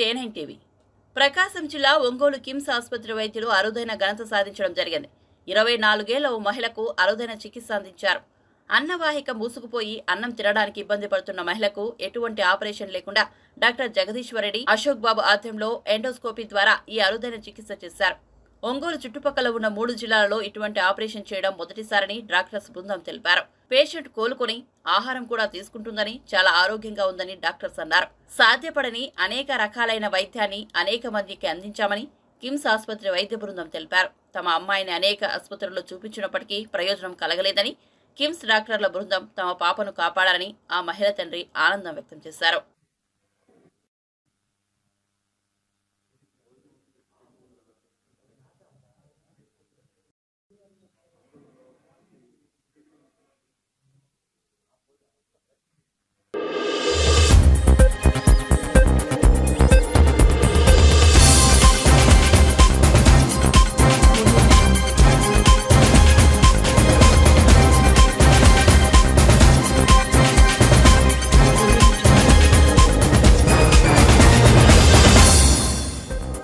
canine TV ప్రకాశం జిల్లా ఒంగోలు కిమ్స్ ఆసుపత్రి వైద్యులు అరుదైన ఘనత సాధించడం జరిగింది ఇరవై నాలుగేళ్ల ఓ మహిళకు అరుదైన చికిత్స అందించారు అన్నవాహిక మూసుకుపోయి అన్నం తినడానికి ఇబ్బంది పడుతున్న మహిళకు ఎటువంటి ఆపరేషన్ లేకుండా డాక్టర్ జగదీశ్వరరెడ్డి అశోక్ బాబు ఆధ్వర్యంలో ఎండోస్కోపీ ద్వారా ఈ అరుదైన చికిత్స చేశారు ఒంగోలు చుట్టుపక్కల ఉన్న మూడు జిల్లాలలో ఇటువంటి ఆపరేషన్ చేయడం మొదటిసారని డాక్టర్స్ బృందం తెలిపారు పేషెంట్ కోలుకొని ఆహారం కూడా తీసుకుంటుందని చాలా ఆరోగ్యంగా ఉందని డాక్టర్స్ అన్నారు సాధ్యపడని అనేక రకాలైన వైద్యాన్ని అనేక మందికి అందించామని కిమ్స్ ఆసుపత్రి వైద్య బృందం తెలిపారు తమ అమ్మాయిని అనేక ఆసుపత్రుల్లో చూపించినప్పటికీ ప్రయోజనం కలగలేదని కిమ్స్ డాక్టర్ల బృందం తమ పాపను కాపాడాలని ఆ మహిళ తండ్రి ఆనందం వ్యక్తం చేశారు